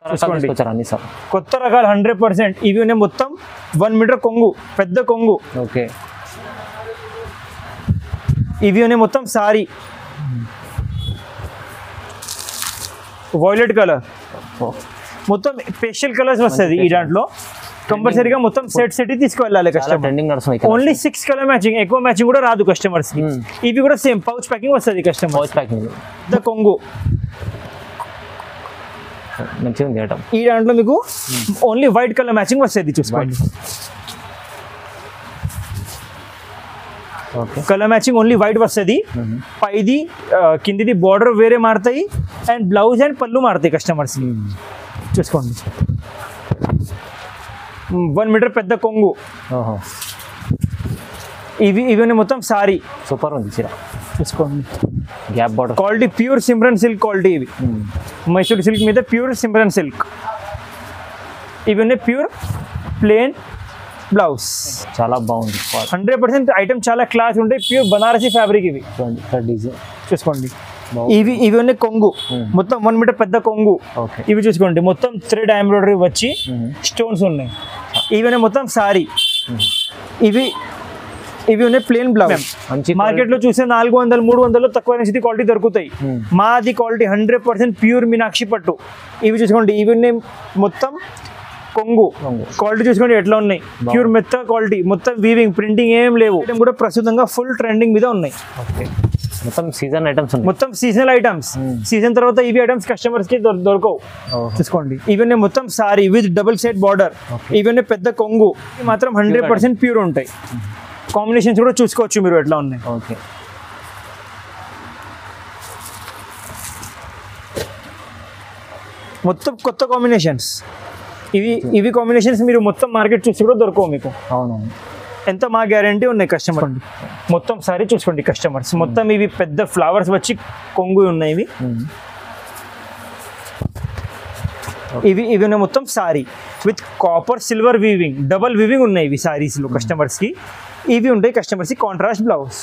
రకాలు తీసుకొచ్చారు అన్ని సార్ కొత్త రకాలు హండ్రెడ్ పర్సెంట్ ఇవి ఉన్నాయి మొత్తం వన్ మీటర్ కొంగు పెద్ద కొంగు ఓకే ఇవి ఉన్నాయి మొత్తం సారీ వైలెట్ కలర్ మొత్తం స్పెషల్ కలర్స్ వస్తుంది ఈ దాంట్లో కంపల్సరీగా మొత్తం సెట్ సెట్ తీసుకువెళ్ళాలి చాలా కస్టమర్ ట్రెండింగ్ నడుస్తుంది ఓన్లీ సిక్స్ కలర్ మ్యాచింగ్ ఎక్కువ మ్యాచింగ్ కూడా రాదు కస్టమర్స్ కి Hmm. ఇవి కూడా సేమ్ పౌచ్ ప్యాకింగ్ వస్తుంది కస్టమర్ పౌచ్ ప్యాకింగ్ ద కొంగు మంచిగా ఉంది ఐటమ్ ఈ దాంట్లో మీకు ఓన్లీ వైట్ కలర్ మ్యాచింగ్ వస్తుంది చూసుకోండి okay colour matching only white వస్తుంది పైది ఆ, కిందిది బార్డర్ వేరే మారుతాయి అండ్ బ్లౌజ్ అండ్ పళ్ళు మారుతాయి కస్టమర్స్ చూసుకోండి వన్ మీటర్ పెద్ద కొంగు ఓహో ఇవి ఇవన్నీ మొత్తం సారీ సూపర్ ఉంది చీర చూసుకోండి gap border quality pure Simran silk quality ఇవి మైసూర్ సిల్క్ మీద ప్యూర్ సిమ్రన్ సిల్క్ ఇవి ఉన్నాయి ప్యూర్ ప్లేన్ బ్లౌజ్ చాలా బాగుంది హండ్రెడ్ పర్సెంట్ ఐటమ్ చాలా క్లాస్ ఉంటాయి ప్యూర్ బనారసి ఫ్యాబ్రిక్ ఇవి డిజైన్ చూసుకోండి బాగుంది. ఇవి ఇవి ఉన్నాయి కొంగు Hmm. మొత్తం వన్ మీటర్ పెద్ద కొంగు ఓకే ఇవి చూసుకోండి మొత్తం థ్రెడ్ ఎంబ్రాయిడరీ వచ్చి స్టోన్స్ ఉన్నాయి ఇవన్నీ మొత్తం సారీ ఇవి ఇవి ఉన్నాయి ప్లేన్ బ్లౌజ్ మంచి మార్కెట్ లో చూసే నాలుగు వందలు మూడు వందలు తక్కువ నుంచి క్వాలిటీ దొరుకుతాయి Hmm. మాది quality hundred percent pure Meenakshi పట్టు ఇవి చూసుకోండి ఇవి ఉన్నాయి మొత్తం కొంగు కొంగు. క్వాలిటీ చూసుకోండి ఎట్లా ఉన్నాయి ప్యూర్ మెత్త క్వాలిటీ మొత్తం వీవింగ్ ప్రింటింగ్ ఏం లేవు Item కూడా ప్రస్తుతంగా ఫుల్ ట్రెండింగ్ మీద ఉన్నాయి ఓకే మొత్తం సీజన్ ఐటమ్స్ ఉన్నాయి మొత్తం సీజనల్ ఐటమ్స్ Hmm. సీజన్ తర్వాత ఇవి ఐటమ్స్ కస్టమర్స్ కి దొర- దొరకవు ఓహో. చూసుకోండి ఇవన్నీ మొత్తం sari with double side border Okay. ఇవన్నీ పెద్ద కొంగు ఇవి మాత్రం హండ్రెడ్ పర్సెంట్ ప్యూర్ ఉంటాయి కాంబినేషన్స్ కూడా చూసుకోవచ్చు మీరు ఎట్లా ఉన్నాయి ఓకే మొత్తం కొత్త కాంబినేషన్స్ ఇవి ఇవి కాంబినేషన్స్ మీరు మొత్తం మార్కెట్ చూసి కూడా దొరకవు మీకు అవునవును ఎంత మా గ్యారంటీ ఉన్నాయి కస్టమర్ మొత్తం సారీ చూసుకోండి కస్టమర్స్ మొత్తం ఇవి పెద్ద ఫ్లవర్స్ వచ్చి కొంగు ఉన్నాయి ఇవి మ్మ్. ఇవి ఇవి ఉన్నాయి మొత్తం sari with copper silver weaving double weaving ఉన్నాయి ఇవి సారీస్లో కస్టమర్స్కి ఇవి ఉంటాయి కస్టమర్స్కి contrast blouse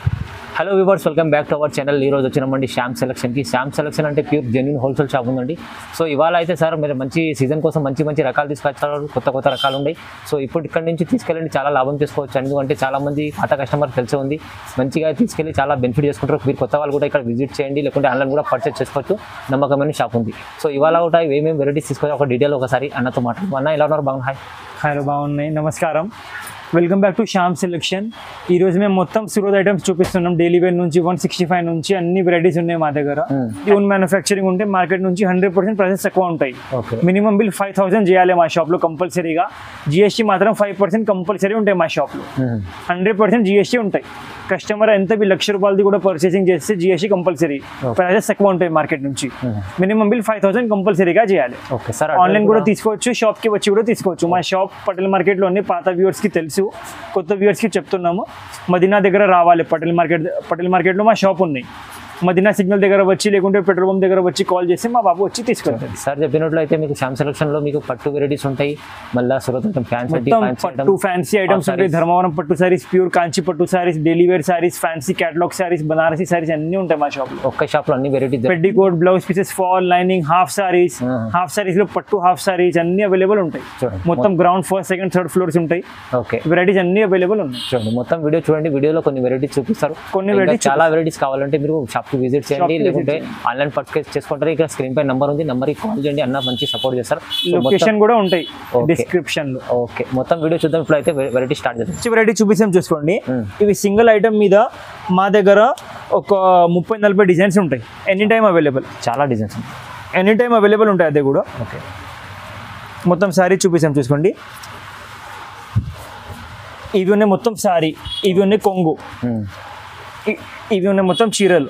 hello weavers welcome back to our channel ఈ రోజు వచ్చినామండి శ్యామ్ సెలక్షన్కి శ్యామ్ సెలక్షన్ అంటే ప్యూర్ జెన్యున్ హోల్సేల్ షాప్ ఉందండి సో ఇవాళ అయితే సార్ మీరు మంచి సీజన్ కోసం మంచి మంచి రకాలు తీసుకొచ్చారు కొత్త కొత్త రకాలు ఉన్నాయి సో ఇప్పుడు ఇక్కడ నుంచి తీసుకెళ్ళండి చాలా లాభం చేసుకోవచ్చు ఎందుకంటే చాలా మంది పాత కస్టమర్ తెలిసి ఉంది మంచిగా తీసుకెళ్ళి చాలా బెనిఫిట్ చేసుకుంటారు మీరు కొత్త వాళ్ళు కూడా ఇక్కడ విజిట్ చేయండి లేకుంటే ఆన్లైన్ కూడా పర్చేస్ చేసుకోవచ్చు నమ్మకమైన షాప్ ఉంది సో ఇవాళ కూడా ఏమేమి వెరైటీస్ తీసుకొని ఒక డీటెయిల్ ఒకసారి అన్నతో మాట్లాడు అన్న ఎలా ఉన్నారు బాగున్నా హాయ్ హలో బాగున్నాయి నమస్కారం welcome back to Shyam selection ఈ రోజు మేము మొత్తం సూరత్ ఐటమ్స్ చూపిస్తున్నాం డైలీ వేర్ నుంచి వన్ సిక్స్టీ ఫైవ్ నుంచి అన్ని వెరైటీస్ ఉన్నాయి మా దగ్గర Hmm. ఓన్ మ్యానుఫ్యాక్చరింగ్ ఉంటే మార్కెట్ నుంచి హండ్రెడ్ పర్సెంట్ ప్రైసెస్ తక్కువ ఉంటాయి okay minimum bill five thousand చేయాలి మా షాప్లో కంపల్సరీగా జిఎస్టీ మాత్రం ఫైవ్ పర్సెంట్ కంపల్సరీ ఉంటాయి మా షాప్లో హండ్రెడ్ పర్సెంట్ జిఎస్టీ ఉంటాయి కస్టమర్ ఎంత బిల్ లక్ష రూపాయలది కూడా పర్చేసింగ్ చేస్తే జిఎస్టీ కంపల్సరీ ప్రైసెస్ తక్కువ ఉంటాయి మార్కెట్ నుంచి మినిమం బిల్ ఫైవ్ థౌసండ్ కంపల్సరీగా చేయాలి ఓకే సార్ ఆన్లైన్ కూడా తీసుకోవచ్చు షాప్ కి వచ్చి కూడా తీసుకోవచ్చు మా షాప్ పటేల్ మార్కెట్ లో పాత వ్యూవర్స్ కి తెలుసు కొత్త వ్యూవర్స్ కి చెప్తున్నాము మదీనా దగ్గర రావాలి పటేల్ మార్కెట్ పటేల్ మార్కెట్ లో మా షాప్ ఉంది మదీనా సిగ్నల్ దగ్గర వచ్చి లేకుంటే పెట్రోల్ పంప్ దగ్గర వచ్చి కాల్ చేసి మా బాబు వచ్చి తీసుకెళ్తారు సార్ చెప్పినట్లు అయితే మీకు శ్యామ్ సెలక్షన్ లో మీకు పట్టు వెరైటీస్ ఉంటాయి మళ్ళీ సురత్ ఐటమ్ ఫ్యాన్సీ మొత్తం పట్టు ఫ్యాన్సీ ఐటమ్స్ ఉంటాయి ధర్మవరం పట్టు సారీస్ ప్యూర్ కాంచి పట్టు saris daily wear saris fancy catalogue saris Banarasi saris అన్ని ఉంటాయి మా షాప్ లో ఒక్క షాప్ లో అన్ని varieties petticoat blouse pieces fall lining half saris Uh-huh. Half saris లో పట్టు హాఫ్ సారీస్ అన్ని అవైలబుల్ ఉంటాయి చూడండి. మొత్తం ground first second third floors ఉంటాయి ఓకే వెరైటీస్ అన్ని అవైలబుల్ ఉన్నాయి చూడండి మొత్తం వీడియో చూడండి వీడియోలో కొన్ని వెరైటీస్ చూపిస్తారు కొన్ని ఇంకా varieties చాలా వెరైటీస్ కావాలంటే మీరు షాప్ కి విజిట్ చేయండి Shop కి లేకుంటే visit ఆన్లైన్ పర్చేస్ చేసుకుంటారు ఇక్కడ స్క్రీన్ పై నంబర్ ఉంది నంబర్ కి కాల్ చేయండి అన్న మంచి సపోర్ట్ చేస్తారు So, మొత్తం- లొకేషన్ కూడా ఉంటాయి Okay. డిస్క్రిప్షన్ లో ఓకే మొత్తం వీడియో చూద్దాం ఇప్పుడు అయితే వెరైటీ స్టార్ట్ చేద్దాం మంచి వెరైటీ చూపిస్తాం చూసుకోండి Hmm. ఇవి సింగిల్ ఐటమ్ మీద మా దగ్గర ఒక ముప్పై నలభై డిజైన్స్ ఉంటాయి ఎనీ టైం అవైలబుల్ చాలా డిజైన్స్ ఎనీ టైం అవైలబుల్ ఉంటాయి అదే కూడా ఓకే మొత్తం సారీ చూపిస్తాం చూసుకోండి ఇవి ఉన్నాయి మొత్తం సారీ ఇవి ఉన్నాయి కొంగు ఇ- ఇవి ఉన్నాయి మొత్తం చీరలు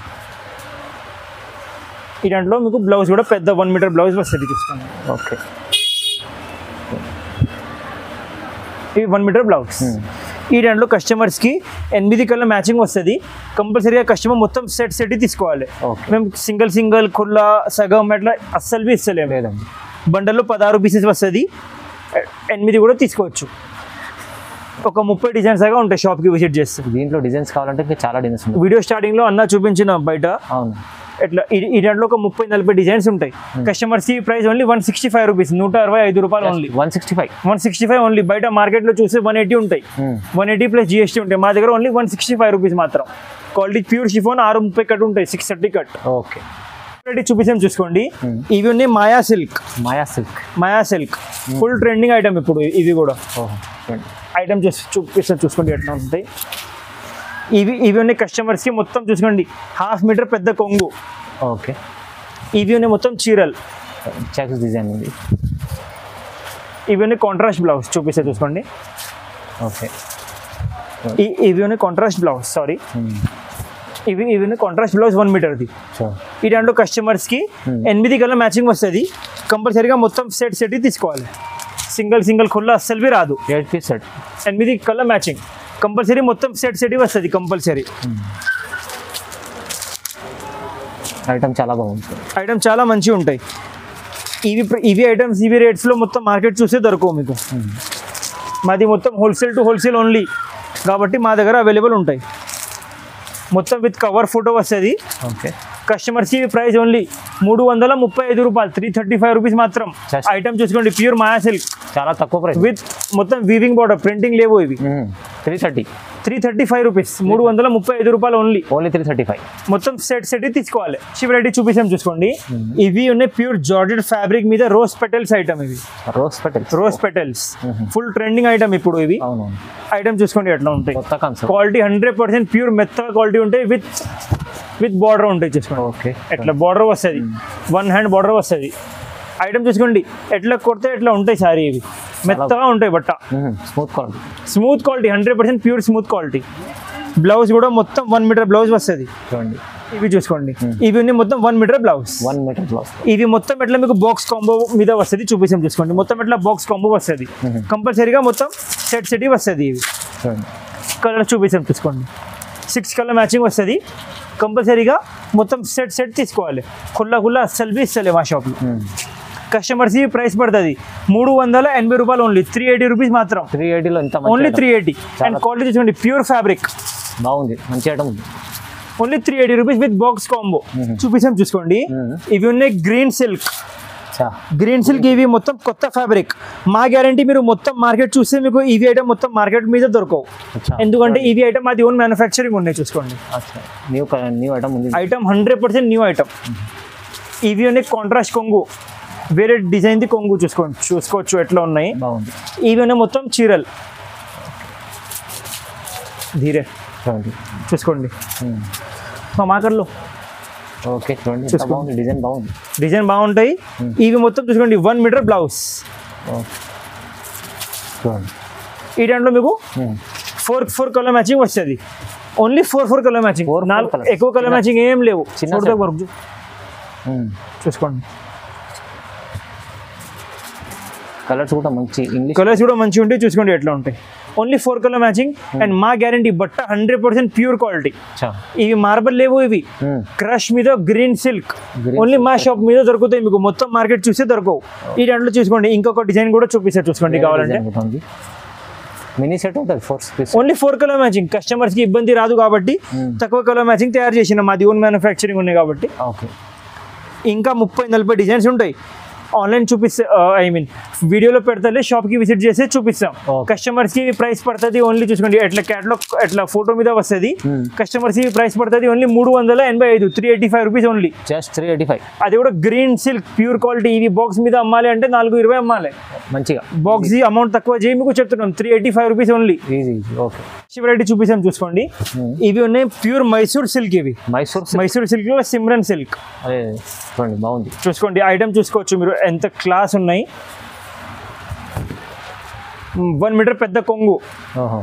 ఈ దాంట్లో మీకు బ్లౌజ్ కూడా పెద్ద వన్ మీటర్ బ్లౌజ్ వస్తుంది చూసుకోండి ఓకే ఇవి వన్ మీటర్ బ్లౌజ్ ఈ దాంట్లో కస్టమర్స్కి ఎనిమిది కలర్ మ్యాచింగ్ వస్తుంది కంపల్సరీగా కస్టమర్ మొత్తం సెట్ సెట్ తీసుకోవాలి Okay. మేము సింగిల్ సింగిల్ కుల్లా సగం అట్లా అస్సలు బి ఇస్తలేము లేదండి బండల్లో పదహారు పీసెస్ వస్తుంది ఎనిమిది కూడా తీసుకోవచ్చు ఒక ముప్పై డిజైన్స్ దాకా ఉంటాయి షాప్కి విజిట్ చేస్తే దీంట్లో డిజైన్స్ కావాలంటే ఇంకా చాలా డిజైన్స్ ఉన్నాయి వీడియో స్టార్టింగ్లో అన్న చూపించిన బయట అవును ఇట్లా ఈ- ఈ దాంట్లో ఒక ముప్పై నలభై డిజైన్స్ ఉంటాయి కస్టమర్స్ ఈ price only one sixty five rupees నూట అరవై ఐదు రూపాయలు only one sixty five one sixty five only బయట మార్కెట్లో చూస్తే వన్ ఎయిటీ ఉంటాయి వన్ ఎయిటీ ప్లస్ జిఎస్టీ ఉంటాయి మా దగ్గర only one sixty five rupees మాత్రం క్వాలిటీ ప్యూర్ షిఫోన్ ఆరు ముప్పై కట్ ఉంటాయి సిక్స్ థర్టీ కట్ ఓకే చూపించాం చూసుకోండి ఇవి ఉన్నాయి Maya silk Maya silk Maya silk full trending item ఇప్పుడు ఇవి కూడా ఓహో చూడండి ఐటమ్ చూసి చూపిస్తాను చూసుకోండి ఎట్లా ఉంటాయి ఇవి ఇవి ఉన్నాయి కస్టమర్స్కి మొత్తం చూసుకోండి హాఫ్ మీటర్ పెద్ద కొంగు ఓకే ఇవి ఉన్నాయి మొత్తం చీరలు చెక్స్ డిజైన్ ఉంది ఇవి ఉన్నాయి కాంట్రాస్ట్ బ్లౌజ్ చూపిస్తే చూసుకోండి ఓకే ఈ- ఇవి ఉన్నాయి కాంట్రాస్ట్ బ్లౌజ్ సారీ ఇవి ఇవి ఉన్నాయి కాంట్రాస్ట్ బ్లౌజ్ వన్ మీటర్ది సో ఈ దాంట్లో కస్టమర్స్కి ఎనిమిది కల్లా మ్యాచింగ్ వస్తుంది కంపల్సరీగా మొత్తం సెట్ సెట్ తీసుకోవాలి సింగిల్ సింగిల్ ఖుల్లా అస్సలు బి రాదు ఎయిట్ పీస్ సెట్ ఎనిమిది కల్లా మ్యాచింగ్ కంపల్సరీ మొత్తం సెట్ సెట్ వస్తుంది కంపల్సరీ ఐటమ్ చాలా బాగుంది ఐటమ్ చాలా మంచిగా ఉంటాయి ఇవి ప్ర- ఇవి ఐటమ్స్ ఇవి రేట్స్లో మొత్తం మార్కెట్ చూస్తే దొరకవు మీకు మాది మొత్తం హోల్సేల్ టు హోల్సేల్ ఓన్లీ కాబట్టి మా దగ్గర అవైలబుల్ ఉంటాయి మొత్తం విత్ కవర్ ఫోటో వస్తుంది ఓకే కస్టమర్స్ ఈ ప్రైస్ ఓన్లీ మూడు వందల ముప్పై ఐదు రూపాయలు త్రీ థర్టీ ఫైవ్ రూపీస్ మాత్రం Just- ఐటమ్ చూసుకోండి ప్యూర్ మాయా సిల్క్ చాలా తక్కువ ప్రైస్ విత్ మొత్తం వీవింగ్ బార్డర్ ప్రింటింగ్ లేవు ఇవి three thirty three thirty five rupees మూడు వందల ముప్పై ఐదు రూపాయలు only only three thirty five మొత్తం సెట్ సెట్ తీసుకోవాలి వెరైటీ చూపించాం చూసుకోండి ఇవి ఉన్నాయి ప్యూర్ జార్జెడ్ ఫ్యాబ్రిక్ మీద రోజ్ పెటల్స్ ఐటమ్ ఇవి rose petals rose petals full trending item ఇప్పుడు ఇవి అవునవును ఐటమ్ చూసుకోండి ఎట్లా ఉంటాయి కొత్త concept quality hundred percent pure మెత్తగా క్వాలిటీ ఉంటాయి విత్ విత్ బార్డర్ ఉంటాయి చూసుకోండి ఓకే ఎట్లా బార్డర్ వస్తుంది వన్ హ్యాండ్ బార్డర్ వస్తుంది ఐటమ్ చూసుకోండి ఎట్లా కొడితే ఎట్లా ఉంటాయి సారీ ఇవి మెత్తగా ఉంటాయి బట్ట smooth quality smooth quality hundred percent pure smooth quality blouse కూడా మొత్తం వన్ మీటర్ బ్లౌజ్ వస్తుంది చూడండి ఇవి చూసుకోండి ఇవి ఉన్నాయి మొత్తం one metre blouse one metre blouse ఇవి మొత్తం ఎట్లా మీకు బాక్స్ కాంబో మీద వస్తుంది చూపిస్తాం చూసుకోండి మొత్తం ఎట్లా బాక్స్ కాంబో వస్తుంది కంపల్సరీగా మొత్తం సెట్ సెట్ వస్తుంది ఇవి చూడండి కలర్ చూపిస్తాం చూసుకోండి సిక్స్ కలర్ మ్యాచింగ్ వస్తుంది కంపల్సరీగా మొత్తం సెట్ సెట్ తీసుకోవాలి ఖుల్లా ఖుల్లా అస్సలు బి ఇస్తలే మా షాప్లో కస్టమర్స్ ఈ ప్రైస్ పడుతుంది మూడు వందల ఎనభై రూపాయలు ఓన్లీ త్రీ ఎయిటీ రూపీస్ మాత్రం త్రీ ఎయిటీలో ఎంత ఓన్లీ మంచి త్రీ ఎయిటీ అండ్ క్వాలిటీ చూసుకోండి ప్యూర్ ఫ్యాబ్రిక్ item. బాగుంది మంచి ఐటమ్ ఉంది only three eighty rupees with box combo చూపిస్తాం చూసుకోండి ఇవి ఉన్నాయి గ్రీన్ సిల్క్ చా గ్రీన్ సిల్క్ ఇవి మొత్తం కొత్త ఫ్యాబ్రిక్ మా గ్యారంటీ మీరు మొత్తం మార్కెట్ చూస్తే మీకు ఇవి ఐటమ్ మొత్తం మార్కెట్ మీద దొరకవు అచ్చా ఎందుకంటే ఇవి ఐటమ్ అది ఓన్ మ్యానుఫ్యాక్చరింగ్ ఉన్నాయి చూసుకోండి అచ్చా న్యూ న్యూ ఐటమ్ ఉంది item hundred percent new item ఇవి ఉన్నాయి కాంట్రాస్ట్ కొంగు వేరే డిజైన్ది కొంగు చూసుకోండి చూసుకోవచ్చు ఎట్లా ఉన్నాయి బాగుంది ఇవి ఉన్నాయి మొత్తం చీరలు ధీరే చూడండి చూసుకోండి మా మార్కెట్లో ఓకే చూడండి ఎంత చూసుకోండి. బాగుంది డిజైన్ బాగుంది డిజైన్ బాగుంటాయి ఇవి మొత్తం చూసుకోండి వన్ మీటర్ బ్లౌజ్ ఓకే చూడండి ఈ దాంట్లో మీకు Hmm. Four four colour matching వస్తుంది only four four colour matching Four, four నాలుగు colours. ఎక్కువ కలర్ చిన్న- మ్యాచింగ్ ఏం లేవు చిన్న చూడదా set. వర్క్ చూ- Hmm. చూసుకోండి కలర్స్ కూడా మంచి ఇంగ్లీష్ కలర్స్ కూడా మంచిగా ఉంటాయి చూసుకోండి ఎట్లా ఉంటాయి only four colour matching and మా గ్యారంటీ బట్ట హండ్రెడ్ పర్సెంట్ ప్యూర్ క్వాలిటీ చా ఇవి మార్బల్ లేవు ఇవి Hmm. క్రష్ మీద గ్రీన్ సిల్క్ Green ఓన్లీ మా షాప్ మీద దొరుకుతాయి మీకు మొత్తం మార్కెట్ చూస్తే దొరకవు ఈ దాంట్లో చూసుకోండి ఇంకొక డిజైన్ కూడా చూపిస్తారు చూసుకోండి కావాలంటే ఉంది మినీ సెట్ ఉంటుంది four piece only four colour matching customers కి ఇబ్బంది రాదు కాబట్టి తక్కువ కలర్ మ్యాచింగ్ తయారు చేసిన మాది ఓన్ మ్యానుఫ్యాక్చరింగ్ ఉన్నాయి కాబట్టి ఓకే ఇంకా ముప్పై నలభై డిజైన్స్ ఉంటాయి ఆన్లైన్ చూపిస్తే ఐ మీన్ వీడియోలో పెడతాలే షాప్ కి విజిట్ చేసి చూపిస్తాం Okay. కస్టమర్స్ కి ప్రైస్ పడుతుంది ఓన్లీ చూసుకోండి ఎట్లా క్యాట్లాగ్ ఎట్లా ఫోటో మీద వస్తుంది Hmm. కస్టమర్స్ కి ప్రైస్ పడుతుంది ఓన్లీ మూడు వందల ఎనభై ఐదు three eighty five rupees only just three eighty five అది కూడా గ్రీన్ సిల్క్ ప్యూర్ క్వాలిటీ ఇవి బాక్స్ మీద అమ్మాలి అంటే నాలుగు ఇరవై అమ్మాలి మంచిగా బాక్స్ అమౌంట్ తక్కువ చేయి మీకు చెప్తున్నాం three eighty five rupees only easy easy okay variety చూపిస్తాం చూసుకోండి ఇవి ఉన్నాయి ప్యూర్ మైసూర్ సిల్క్ ఇవి మైసూర్ సిల్క్ మైసూర్ సిల్క్ లో సిమ్రన్ సిల్క్ అదే చూడండి బాగుంది చూసుకోండి ఐటమ్ చూసుకోవచ్చు మీరు ఎంత క్లాస్ ఉన్నాయి వన్ మీటర్ పెద్ద కొంగు ఓహో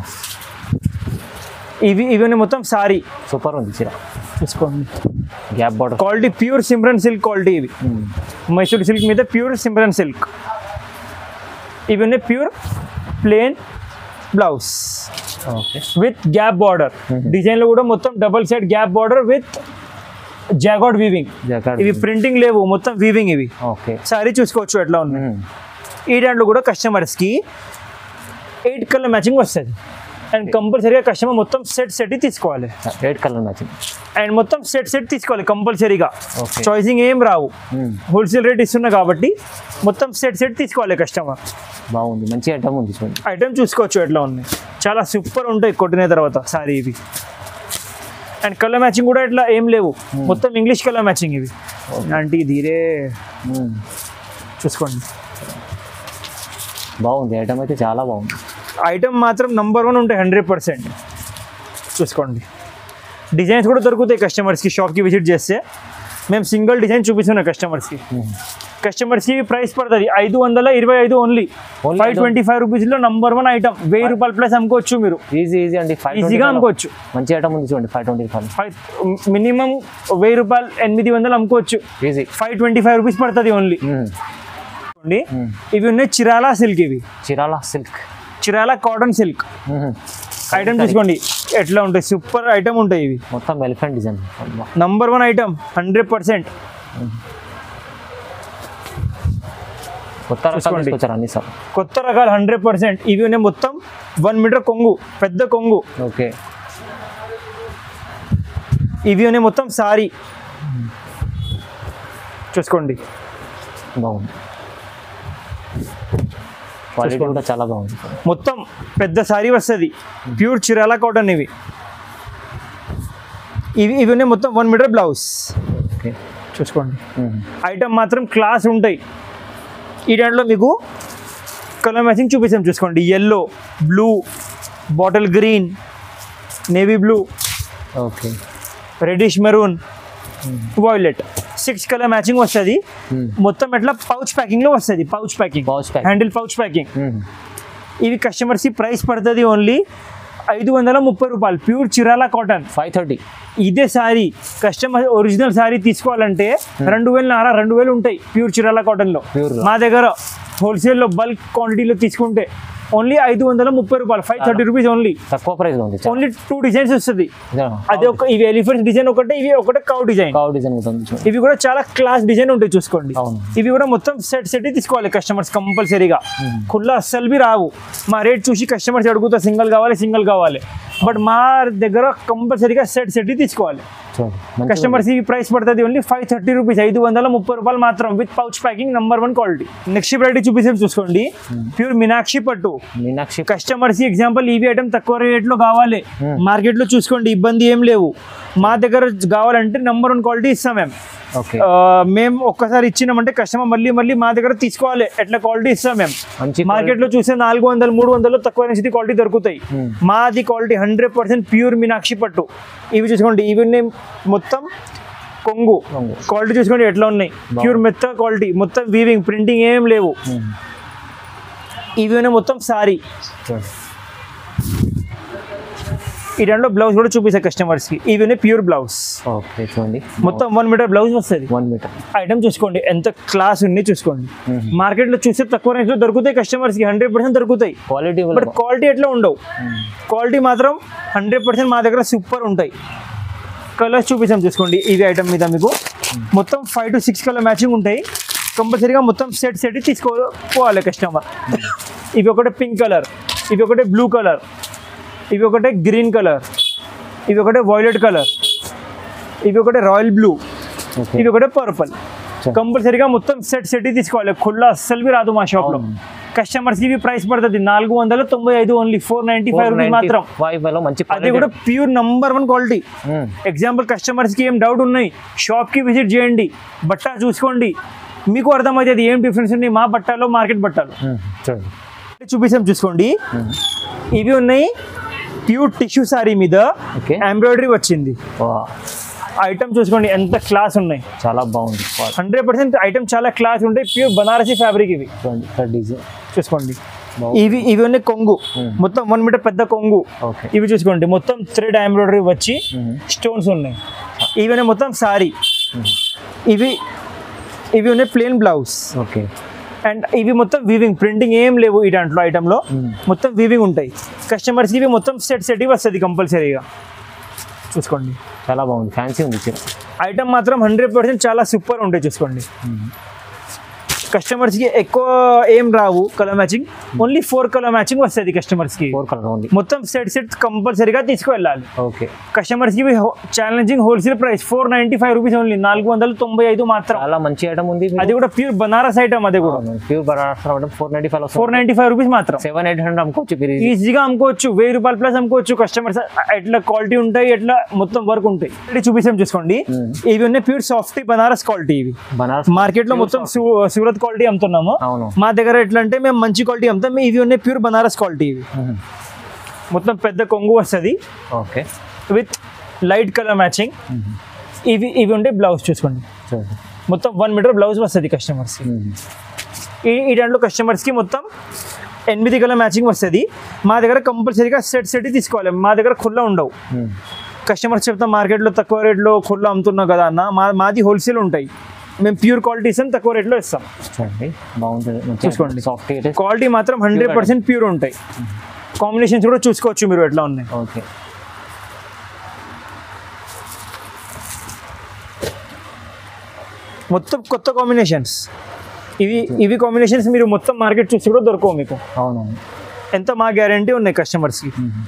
ఇవి ఇవన్నీ మొత్తం సారీ సూపర్ ఉంది చీర చూసుకోండి gap border quality pure Simran silk quality ఇవి మైసూర్ సిల్క్ మీద ప్యూర్ సిమ్రన్ సిల్క్ ఇవన్నీ pure plain blouse okay with gap border డిజైన్లో కూడా మొత్తం double side gap border with jacquard weaving jacket ఇవి ప్రింటింగ్ లేవు మొత్తం వీవింగ్ ఇవి ఓకే సారీ చూసుకోవచ్చు ఎట్లా ఉన్నాయి ఈ దాంట్లో కూడా కస్టమర్స్కి ఎయిట్ కలర్ మ్యాచింగ్ వస్తుంది అండ్ కంపల్సరీగా కస్టమర్ మొత్తం సెట్ సెట్ తీసుకోవాలి రెడ్ కలర్ మ్యాచింగ్ అండ్ మొత్తం సెట్ సెట్ తీసుకోవాలి కంపల్సరీగా Okay. చాయిసింగ్ ఏం రావు హోల్సేల్ రేట్ ఇస్తున్నా కాబట్టి మొత్తం సెట్ సెట్ తీసుకోవాలి కస్టమర్ బాగుంది మంచి ఐటమ్ ఉంది చూడండి ఐటమ్ చూసుకోవచ్చు ఎట్లా ఉన్నాయి చాలా సూపర్ ఉంటాయి కొట్టిన తర్వాత సారీ ఇవి అండ్ కలర్ మ్యాచింగ్ కూడా ఇట్లా ఏం లేవు మొత్తం ఇంగ్లీష్ కలర్ మ్యాచింగ్ ఇవి అంటే ధీరే మ్మ్. చూసుకోండి బాగుంది ఐటమ్ అయితే చాలా బాగుంది ఐటమ్ మాత్రం నంబర్ వన్ ఉంటాయి హండ్రెడ్ పర్సెంట్ చూసుకోండి డిజైన్స్ కూడా దొరుకుతాయి కస్టమర్స్కి షాప్కి విజిట్ చేస్తే మేము సింగిల్ డిజైన్ చూపిస్తున్నాం కస్టమర్స్కి కస్టమర్స్కి ప్రైస్ పడుతుంది ఐదు వందల ఇరవై ఐదు ఓన్లీ Only ఫైవ్ ట్వంటీ ఫైవ్ రూపీస్లో నంబర్ వన్ ఐటమ్ వెయ్యి రూపాయలు ప్లస్ అమ్ముకోవచ్చు మీరు ఈజీ ఈజీ అండి ఫైవ్ ఈజీగా అమ్ముకోవచ్చు మంచి ఐటమ్ ఉంది చూడండి five twenty five five minimum వెయ్యి రూపాయలు ఎనిమిది వందలు అమ్ముకోవచ్చు easy five twenty five rupees పడుతుంది ఓన్లీ చూడండి ఇవి ఉన్నాయి చిరాలా సిల్క్ ఇవి Chirala silk Chirala cotton silk item చూసుకోండి ఎట్లా ఉంటాయి సూపర్ ఐటమ్ ఉంటాయి ఇవి మొత్తం elephant design number one item hundred percent కొత్త రకాలు చూసుకోండి. తీసుకొచ్చారు అన్ని సార్ కొత్త రకాలు హండ్రెడ్ పర్సెంట్ ఇవి ఉన్నాయి మొత్తం వన్ మీటర్ కొంగు పెద్ద కొంగు ఓకే ఇవి ఉన్నాయి మొత్తం సారీ చూసుకోండి బాగుంది క్వాలిటీ కూడా చాలా బాగుంది మొత్తం పెద్ద సారీ వస్తుంది ప్యూర్ చిరాలా కాటన్ ఇవి ఇవి ఇవి ఉన్నాయి మొత్తం వన్ మీటర్ బ్లౌజ్ ఓకే చూసుకోండి ఐటమ్ మాత్రం క్లాస్ ఉంటాయి ఈ దాంట్లో మీకు కలర్ మ్యాచింగ్ చూపిస్తాం చూసుకోండి yellow blue bottle green navy blue okay reddish maroon violet six colour matching వస్తుంది మొత్తం ఎట్లా పౌచ్ ప్యాకింగ్ లో వస్తుంది pouch packing Pouch packing. Handle pouch packing ఇవి కస్టమర్స్ ప్రైస్ పడుతుంది ఓన్లీ ఐదు వందల ముప్పై రూపాయలు pure Chirala cotton five thirty ఇదే సారీ కస్టమర్ ఒరిజినల్ సారీ తీసుకోవాలంటే రెండు వేలు నారా రెండు వేలు ఉంటాయి ప్యూర్ చిరాలా కాటన్లో Pure లో. మా దగ్గర హోల్సేల్లో బల్క్ క్వాంటిటీలో తీసుకుంటే ఓన్లీ ఐదు వందల ముప్పై రూపాయలు ఫైవ్ థర్టీ రూపీస్ ఓన్లీ తక్కువ ప్రైస్లో ఉంది ఓన్లీ టూ డిజైన్స్ వస్తుంది అది ఒక ఇవి ఎలిఫెంట్స్ డిజైన్ ఒకటే ఇవి ఒకటే కౌ డిజైన్ కావు డిజైన్ కూడా ఉంది చూడండి ఇవి కూడా చాలా క్లాస్ డిజైన్ ఉంటాయి చూసుకోండి అవును. ఇవి కూడా మొత్తం సెట్ సెట్ తీసుకోవాలి కస్టమర్స్ కంపల్సరీగా ఖుల్లా అస్సలు బి రావు మా రేట్ చూసి కస్టమర్స్ అడుగుతా సింగిల్ కావాలి సింగిల్ కావాలి బట్ మా దగ్గర కంపల్సరీగా సెట్ సెట్ తీసుకోవాలి చూడండి మంచిగా కస్టమర్స్ ఈ ప్రైస్ పడుతుంది ఓన్లీ ఫైవ్ థర్టీ రూపీస్ ఐదు వందల ముప్పై రూపాయలు మాత్రం with pouch packing number one quality next variety చూపిస్తే చూసుకోండి ప్యూర్ మీనాక్షి పట్టు ఉంది. మీనాక్షి కస్టమర్స్ ఎగ్జాంపుల్ ఇవి ఐటమ్ తక్కువ రేట్లో కావాలి Hmm. మార్కెట్ లో చూసుకోండి ఇబ్బంది ఏం లేవు మా దగ్గర కావాలంటే నంబర్ వన్ క్వాలిటీ ఇస్తాం మేము ఓకే ఆ, మేము ఒక్కసారి ఇచ్చినామంటే కస్టమర్ మళ్ళీ మళ్ళీ మా దగ్గర తీసుకోవాలి ఎట్లా క్వాలిటీ ఇస్తాం మేము మంచి మార్కెట్ లో చూస్తే నాలుగు వందలు మూడు వందలు తక్కువ నుంచి క్వాలిటీ దొరుకుతాయి Hmm. మాది quality hundred percent pure Meenakshi పట్టు ఇవి చూసుకోండి ఇవి ఉన్నాయి మొత్తం కొంగు కొంగు. క్వాలిటీ చూసుకోండి ఎట్లా ఉన్నాయి ప్యూర్ మెత్త క్వాలిటీ మొత్తం వీవింగ్ ప్రింటింగ్ ఏం లేవు ఉమ్. ఇవి ఉన్నాయి మొత్తం సారీ చూడండి ఈ దాంట్లో బ్లౌజ్ కూడా చూపిస్తాయి కస్టమర్స్ కి ఇవి ఉన్నాయి ప్యూర్ బ్లౌజ్ ఓకే చూడండి మొత్తం వన్ మీటర్ బ్లౌజ్ వస్తుంది వన్ మీటర్ ఐటమ్ చూసుకోండి ఎంత క్లాస్ ఉంది చూసుకోండి Mhm. మార్కెట్ లో చూస్తే తక్కువ రేంజ్ లో దొరుకుతాయి కస్టమర్స్ కి హండ్రెడ్ పర్సెంట్ దొరుకుతాయి క్వాలిటీ బట్ క్వాలిటీ ఎట్లా ఉండవు క్వాలిటీ మాత్రం హండ్రెడ్ పర్సెంట్ మా దగ్గర సూపర్ ఉంటాయి కలర్స్ చూపిస్తాం చూసుకోండి ఇవి ఐటమ్ మీద మీకు మొత్తం five to six colour matching ఉంటాయి కంపల్సరీగా మొత్తం సెట్ సెట్ తీసుకోవాలి కస్టమర్ ఇవి ఒకటే పింక్ కలర్ ఇవి ఒకటే బ్లూ కలర్ ఇవి ఒకటే గ్రీన్ కలర్ ఇవి ఒకటే వైలెట్ కలర్ ఇవి ఒకటే రాయల్ బ్లూ ఓకే ఇవి ఒకటే పర్పుల్ Sure. కంపల్సరీగా మొత్తం సెట్ సెట్ తీసుకోవాలి ఖుల్లా అస్సలు బి రాదు మా షాప్ లో అవును. కస్టమర్స్ ఇవి ప్రైస్ పడుతుంది నాలుగు వందల తొంభై ఐదు only four ninety five rupees మాత్రం ఫైవ్ లో మంచి అది కూడా pure number one quality um. Example customers కి ఏం డౌట్ ఉన్నాయి షాప్ కి విజిట్ చేయండి బట్ట చూసుకోండి మీకు అర్థమవుతుంది ఏం డిఫరెన్స్ ఉన్నాయి మా బట్టలో మార్కెట్ బట్టలు ఉమ్. చూడండి చూపిస్తాం చూసుకోండి ఉమ్. ఇవి ఉన్నాయి ప్యూర్ టిష్యూ సారీ మీద ఓకే ఎంబ్రాయిడరీ వచ్చింది వా, ఐటమ్ చూసుకోండి ఎంత క్లాస్ ఉన్నాయి చాలా బాగుంది క్వాలిటీ హండ్రెడ్ పర్సెంట్ ఐటమ్ చాలా క్లాస్ ఉంటాయి ప్యూర్ బనారసీ ఫ్యాబ్రిక్ ఇవి చూడండి ఇక్కడ డిజైన్ చూసుకోండి బాగుంది. ఇవి ఇవి ఉన్నాయి కొంగు మొత్తం వన్ మీటర్ పెద్ద కొంగు ఓకే ఇవి చూసుకోండి మొత్తం థ్రెడ్ ఎంబ్రాయిడరీ వచ్చి ఉమ్. స్టోన్స్ ఉన్నాయి ఇవి ఉన్నాయి మొత్తం సారీ ఇవి ఇవి ఉన్నాయి ప్లేన్ బ్లౌజ్ ఓకే అండ్ ఇవి మొత్తం వీవింగ్ ప్రింటింగ్ ఏం లేవు ఈ దాంట్లో ఐటెంలో మొత్తం వీవింగ్ ఉంటాయి కస్టమర్స్కి ఇవి మొత్తం సెట్ సెట్ వస్తుంది కంపల్సరీగా చూసుకోండి చాలా బాగుంది ఫ్యాన్సీ ఉంది చీర ఐటమ్ మాత్రం హండ్రెడ్ పర్సెంట్ చాలా సూపర్ ఉంటాయి చూసుకోండి కస్టమర్స్ కి ఎక్కువ ఏం రావు colour matching only four colour matching వస్తుంది కస్టమర్స్ కి ఫోర్ కలర్ ఓన్లీ మొత్తం సెట్ సెట్ కంపల్సరీగా తీసుకువెళ్ళాలి ఓకే కస్టమర్స్ కి challenging wholesale price four ninety five rupees only నాలుగు వందల తొంభై ఐదు మాత్రం చాలా మంచి ఐటమ్ ఉంది అది కూడా ప్యూర్ బనారస్ ఐటమ్ అది కూడా pure Banaras four ninety five four ninety five rupees మాత్రం సెవెన్ ఎయిట్ హండ్రెడ్ అమ్ముకోవచ్చు మీరు easy. ఈజీగా అమ్ముకోవచ్చు వెయ్యి రూపాయలు ప్లస్ అమ్ముకోవచ్చు కస్టమర్స్ ఎట్లా క్వాలిటీ ఉంటాయి ఎట్లా మొత్తం వర్క్ ఉంటాయి ఇది చూపిస్తాం చూసుకోండి ఇవి ఉన్నాయి ప్యూర్ సాఫ్ట్ బనారస్ క్వాలిటీ ఇవి బనారస్ మార్కెట్ లో మొత్తం సూ- సూరత్ క్వాలిటీ అమ్ముతున్నాము అవును మా దగ్గర ఎట్లా అంటే మేము మంచి క్వాలిటీ అమ్ముతాం ఇవి ఉన్నాయి ప్యూర్ బనారస్ క్వాలిటీ ఇవి మొత్తం పెద్ద కొంగు వస్తుంది okay with light colour matching ఇవి ఇవి ఉండే బ్లౌజ్ చూసుకోండి చూడండి మొత్తం వన్ మీటర్ బ్లౌజ్ వస్తుంది కస్టమర్స్ ఈ ఈ దాంట్లో కస్టమర్స్కి మొత్తం ఎనిమిది కలర్ మ్యాచింగ్ వస్తుంది మా దగ్గర కంపల్సరీగా సెట్ సెట్ తీసుకోవాలి మా దగ్గర ఖుల్లా ఉండవు కస్టమర్స్ చెప్తాం మార్కెట్లో తక్కువ రేట్లో ఖుల్లా అమ్ముతున్నాం కదా అన్న మా మాది హోల్సేల్ ఉంటాయి మేము ప్యూర్ క్వాలిటీ ఇస్తాం తక్కువ రేట్లో ఇస్తాం చూడండి బాగుంటుంది చూసుకోండి. సాఫ్ట్ అయితే క్వాలిటీ మాత్రం హండ్రెడ్ పర్సెంట్ ప్యూర్ ఉంటాయి కాంబినేషన్స్ కూడా చూసుకోవచ్చు మీరు ఎట్లా ఉన్నాయి ఓకే మొత్తం కొత్త కాంబినేషన్స్ ఇవి ఇవి కాంబినేషన్స్ మీరు మొత్తం మార్కెట్ చూసి కూడా దొరకవు మీకు అవునవును ఎంత మా గ్యారంటీ ఉన్నాయి కస్టమర్స్కి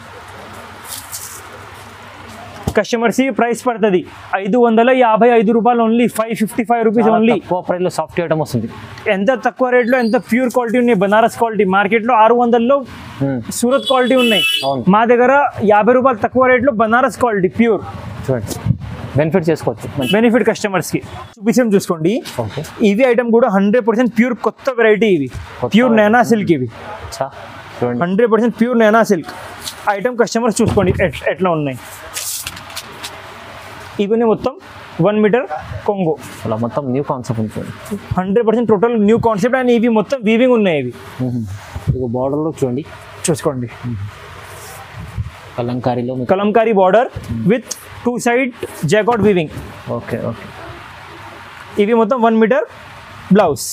కస్టమర్స్ ప్రైస్ పడుతుంది ఐదు వందల యాభై ఐదు రూపాయలు only five fifty five rupees చాలా ఓన్లీ తక్కువ ప్రైస్ లో సాఫ్ట్ ఐటమ్ వస్తుంది ఎంత తక్కువ రేట్లో ఎంత ప్యూర్ క్వాలిటీ ఉన్నాయి బనారస్ క్వాలిటీ మార్కెట్లో ఆరు వందల్లో సూరత్ క్వాలిటీ ఉన్నాయి అవును మా దగ్గర యాభై రూపాయలు తక్కువ రేట్లో బనారస్ క్వాలిటీ ప్యూర్ చూడండి బెనిఫిట్ చేసుకోవచ్చు మంచి బెనిఫిట్ కస్టమర్స్కి చూపించాం చూసుకోండి ఓకే ఇవి ఐటమ్ కూడా హండ్రెడ్ పర్సెంట్ ప్యూర్ కొత్త వెరైటీ ఇవి కొత్త ప్యూర్ variety. నైనా సిల్క్ ఇవి చా చూడండి hundred percent pure Naina silk item customers చూసుకోండి ఎట్- ఎట్లా ఉన్నాయి ఇవన్నీ మొత్తం వన్ మీటర్ కొంగు అలా మొత్తం న్యూ కాన్సెప్ట్ ఉంటుంది hundred percent total new concept and ఇవి మొత్తం వీవింగ్ ఉన్నాయి ఇవి ఇక బార్డర్లో చూడండి చూసుకోండి కలంకారీలో మీకు Kalamkari border with two side jacquard weaving okay okay ఇవి మొత్తం వన్ మీటర్ బ్లౌజ్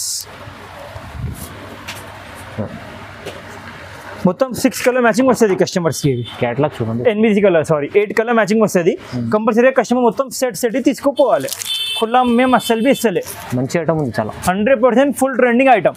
మొత్తం సిక్స్ కలర్ మ్యాచింగ్ వస్తుంది కస్టమర్స్కి ఇవి క్యాట్లాగ్ చూడండి ఎనిమిది colour sari eight colour matching వస్తుంది కంపల్సరీగా కస్టమర్ మొత్తం సెట్ సెట్ తీసుకుపోవాలి ఖుల్లా మేము అస్సలు బి ఇస్తలే మంచి ఐటమ్ ఉంది చాలా hundred percent full trending item